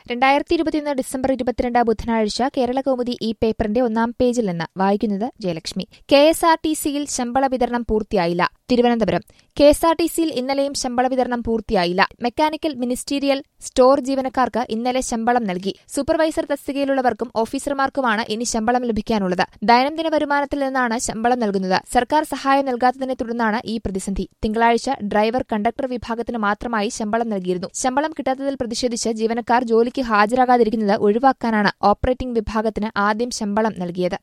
രണ്ടായിരത്തി ഇരുപത്തിയൊന്ന് ഡിസംബർ ഇരുപത്തിരണ്ട് ബുധനാഴ്ച കേരള കൗമുദി ഈ പേപ്പറിന്റെ ഒന്നാം പേജിൽ നിന്ന് വായിക്കുന്നത് Jayalakshmi K S R T സിയിൽ ശമ്പള വിതരണം പൂർത്തിയായില്ല Thiruvananthapuram K S R T സിയിൽ ഇന്നലെയും ശമ്പള വിതരണം പൂർത്തിയായില്ല മെക്കാനിക്കൽ മിനിസ്റ്റീരിയൽ സ്റ്റോർ ജീവനക്കാർക്ക് ഇന്നലെ ശമ്പളം നൽകി സൂപ്പർവൈസർ തസ്തികയിലുള്ളവർക്കും ഓഫീസർമാർക്കുമാണ് ഇനി ശമ്പളം ലഭിക്കാനുള്ളത് ദൈനംദിന വരുമാനത്തിൽ നിന്നാണ് ശമ്പളം നൽകുന്നത് സർക്കാർ സഹായം നൽകാത്തതിനെ തുടർന്നാണ് ഈ പ്രതിസന്ധി തിങ്കളാഴ്ച ഡ്രൈവർ കണ്ടക്ടർ വിഭാഗത്തിന് മാത്രമായി ശമ്പളം നൽകിയിരുന്നു ശമ്പളം കിട്ടാത്തതിൽ പ്രതിഷേധിച്ച് ജീവനക്കാർ ജോലിക്ക് ഹാജരാകാതിരിക്കുന്നത് ഒഴിവാക്കാനാണ് ഓപ്പറേറ്റിംഗ് വിഭാഗത്തിന് ആദ്യം ശമ്പളം നൽകിയത്